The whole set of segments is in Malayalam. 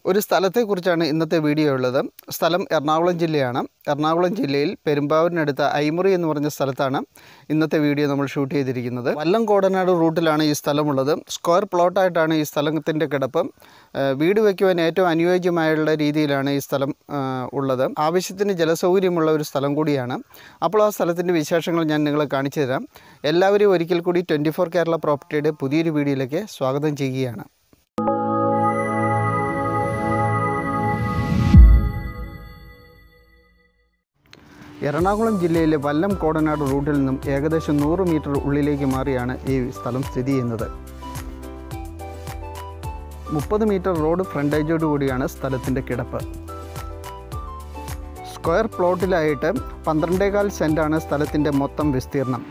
ഒരു സ്ഥലത്തെക്കുറിച്ചാണ് ഇന്നത്തെ വീഡിയോ ഉള്ളത് സ്ഥലം എറണാകുളം ജില്ലയാണ് എറണാകുളം ജില്ലയിൽ പെരുമ്പാവൂരിനടുത്ത ഐമുറി എന്ന് പറഞ്ഞ സ്ഥലത്താണ് ഇന്നത്തെ വീഡിയോ നമ്മൾ ഷൂട്ട് ചെയ്തിരിക്കുന്നത് വല്ലം കോടനാട് റൂട്ടിലാണ് ഈ സ്ഥലമുള്ളത് സ്ക്വയർ പ്ലോട്ടായിട്ടാണ് ഈ സ്ഥലത്തിൻ്റെ കിടപ്പ് ഏഹ് വീട് വയ്ക്കുവാൻ ഏറ്റവും അനുയോജ്യമായുള്ള രീതിയിലാണ് ഈ സ്ഥലം ഏഹ് ഉള്ളത് ആവശ്യത്തിന് ജലസൗകര്യമുള്ള ഒരു സ്ഥലം കൂടിയാണ് അപ്പോൾ ആ സ്ഥലത്തിൻ്റെ വിശേഷങ്ങൾ ഞാൻ നിങ്ങളെ കാണിച്ചു തരാം എല്ലാവരും ഒരിക്കൽ കൂടി ട്വൻറ്റി ഫോർ കേരള പ്രോപ്പർട്ടിയുടെ പുതിയൊരു വീഡിയോയിലേക്ക് സ്വാഗതം ചെയ്യുകയാണ് എറണാകുളം ജില്ലയിലെ വല്ലം കോടനാട് റൂട്ടിൽ നിന്നും ഏകദേശം നൂറ് മീറ്റർ ഉള്ളിലേക്ക് മാറിയാണ് ഈ സ്ഥലം സ്ഥിതി ചെയ്യുന്നത് മുപ്പത് മീറ്റർ റോഡ് ഫ്രണ്ടേജോട് കൂടിയാണ് സ്ഥലത്തിൻ്റെ കിടപ്പ് സ്ക്വയർ പ്ലോട്ടിലായിട്ട് പന്ത്രണ്ടേകാൽ സെൻറ്റാണ് സ്ഥലത്തിൻ്റെ മൊത്തം വിസ്തീർണം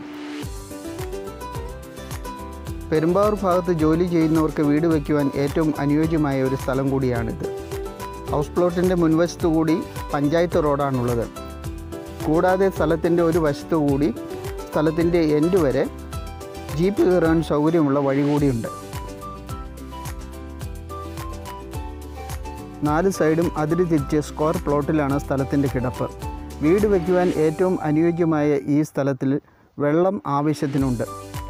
പെരുമ്പാവൂർ ഭാഗത്ത് ജോലി ചെയ്യുന്നവർക്ക് വീട് വയ്ക്കുവാൻ ഏറ്റവും അനുയോജ്യമായ ഒരു സ്ഥലം കൂടിയാണിത് ഹൗസ് പ്ലോട്ടിൻ്റെ മുൻവശത്തു കൂടി പഞ്ചായത്ത് റോഡാണുള്ളത് കൂടാതെ സ്ഥലത്തിൻ്റെ ഒരു വശത്തു കൂടി സ്ഥലത്തിൻ്റെ എൻഡ് വരെ ജീപ്പ് കയറാൻ സൗകര്യമുള്ള വഴി കൂടിയുണ്ട് നാല് സൈഡും അതിര് തിരിച്ച് സ്ക്വയർ പ്ലോട്ടിലാണ് സ്ഥലത്തിൻ്റെ കിടപ്പ് വീട് വയ്ക്കുവാൻ ഏറ്റവും അനുയോജ്യമായ ഈ സ്ഥലത്തിൽ വെള്ളം ആവശ്യത്തിനുണ്ട്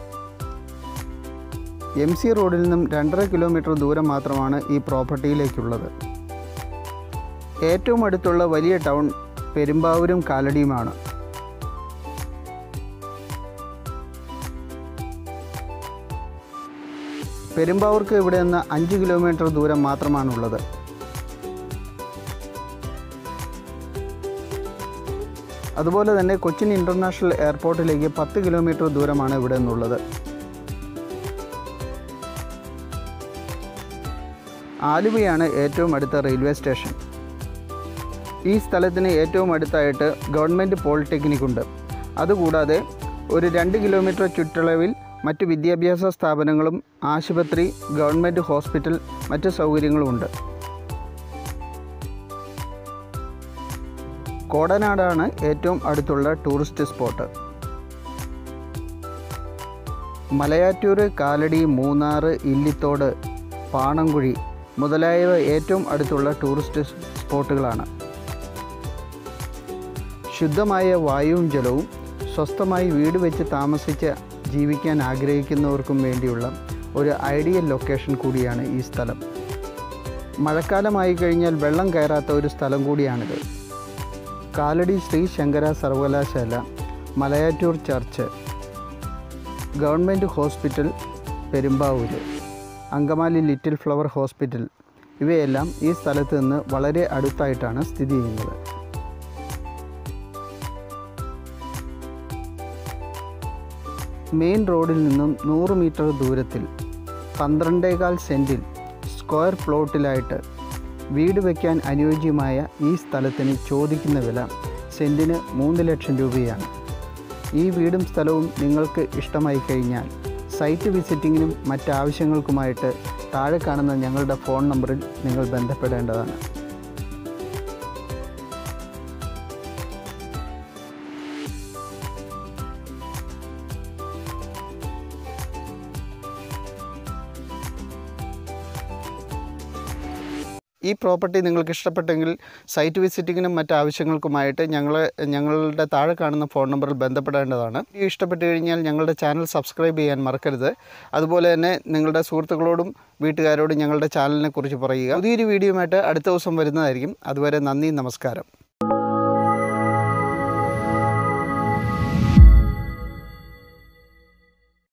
എം സി റോഡിൽ നിന്നും രണ്ടര കിലോമീറ്റർ ദൂരം മാത്രമാണ് ഈ പ്രോപ്പർട്ടിയിലേക്കുള്ളത് ഏറ്റവും അടുത്തുള്ള വലിയ ടൗൺ പെരുമ്പാവൂരും കാലടിയുമാണ് പെരുമ്പാവൂർക്ക് ഇവിടെ നിന്ന് അഞ്ച് കിലോമീറ്റർ ദൂരം മാത്രമാണുള്ളത് അതുപോലെ തന്നെ കൊച്ചിൻ ഇൻ്റർനാഷണൽ എയർപോർട്ടിലേക്ക് പത്ത് കിലോമീറ്റർ ദൂരമാണ് ഇവിടെ നിന്നുള്ളത് ആലുവയാണ് ഏറ്റവും അടുത്ത റെയിൽവേ സ്റ്റേഷൻ ഈ സ്ഥലത്തിന് ഏറ്റവും അടുത്തായിട്ട് ഗവൺമെൻറ് പോളിടെക്നിക് ഉണ്ട് അതുകൂടാതെ ഒരു രണ്ട് കിലോമീറ്റർ ചുറ്റളവിൽ മറ്റ് വിദ്യാഭ്യാസ സ്ഥാപനങ്ങളും ആശുപത്രി ഗവൺമെൻറ് ഹോസ്പിറ്റൽ മറ്റ് സൗകര്യങ്ങളുമുണ്ട് കോടനാടാണ് ഏറ്റവും അടുത്തുള്ള ടൂറിസ്റ്റ് സ്പോട്ട് മലയാറ്റൂർ കാലടി മൂന്നാർ ഇല്ലിത്തോട് പാണങ്കുഴി മുതലായവ ഏറ്റവും അടുത്തുള്ള ടൂറിസ്റ്റ് സ്പോട്ടുകളാണ് ശുദ്ധമായ വായുവും ജലവും സ്വസ്ഥമായി വീട് വെച്ച് താമസിച്ച് ജീവിക്കാൻ ആഗ്രഹിക്കുന്നവർക്കും വേണ്ടിയുള്ള ഒരു ഐഡിയൽ ലൊക്കേഷൻ കൂടിയാണ് ഈ സ്ഥലം മഴക്കാലമായി കഴിഞ്ഞാൽ വെള്ളം കയറാത്ത ഒരു സ്ഥലം കൂടിയാണിത് കാലടി ശ്രീ ശങ്കര സർവകലാശാല Malayattoor church government hospital Perumbavoor Angamaly little flower hospital ഇവയെല്ലാം ഈ സ്ഥലത്ത് നിന്ന് വളരെ അടുത്തായിട്ടാണ് സ്ഥിതി ചെയ്യുന്നത് മെയിൻ റോഡിൽ നിന്നും നൂറ് മീറ്റർ ദൂരത്തിൽ പന്ത്രണ്ടേകാൽ സെൻറ്റിൽ സ്ക്വയർ പ്ലോട്ടിലായിട്ട് വീട് വയ്ക്കാൻ അനുയോജ്യമായ ഈ സ്ഥലത്തിന് ചോദിക്കുന്ന വില സെൻറ്റിന് മൂന്ന് ലക്ഷം രൂപയാണ് ഈ വീടും സ്ഥലവും നിങ്ങൾക്ക് ഇഷ്ടമായി കഴിഞ്ഞാൽ സൈറ്റ് വിസിറ്റിങ്ങിനും മറ്റാവശ്യങ്ങൾക്കുമായിട്ട് താഴെ കാണുന്ന ഞങ്ങളുടെ ഫോൺ നമ്പറിൽ നിങ്ങൾ ബന്ധപ്പെടേണ്ടതാണ് ഈ പ്രോപ്പർട്ടി നിങ്ങൾക്ക് ഇഷ്ടപ്പെട്ടെങ്കിൽ സൈറ്റ് വിസിറ്റിങ്ങിനും മറ്റ് ആവശ്യങ്ങൾക്കുമായിട്ട് ഞങ്ങൾ ഞങ്ങളുടെ താഴെ കാണുന്ന ഫോൺ നമ്പറിൽ ബന്ധപ്പെടേണ്ടതാണ് ഈ ഇഷ്ടപ്പെട്ട് കഴിഞ്ഞാൽ ഞങ്ങളുടെ ചാനൽ സബ്സ്ക്രൈബ് ചെയ്യാൻ മറക്കരുത് അതുപോലെ തന്നെ നിങ്ങളുടെ സുഹൃത്തുക്കളോടും വീട്ടുകാരോടും ഞങ്ങളുടെ ചാനലിനെ കുറിച്ച് പറയുക പുതിയൊരു വീഡിയോയുമായിട്ട് അടുത്ത ദിവസം വരുന്നതായിരിക്കും അതുവരെ നന്ദി നമസ്കാരം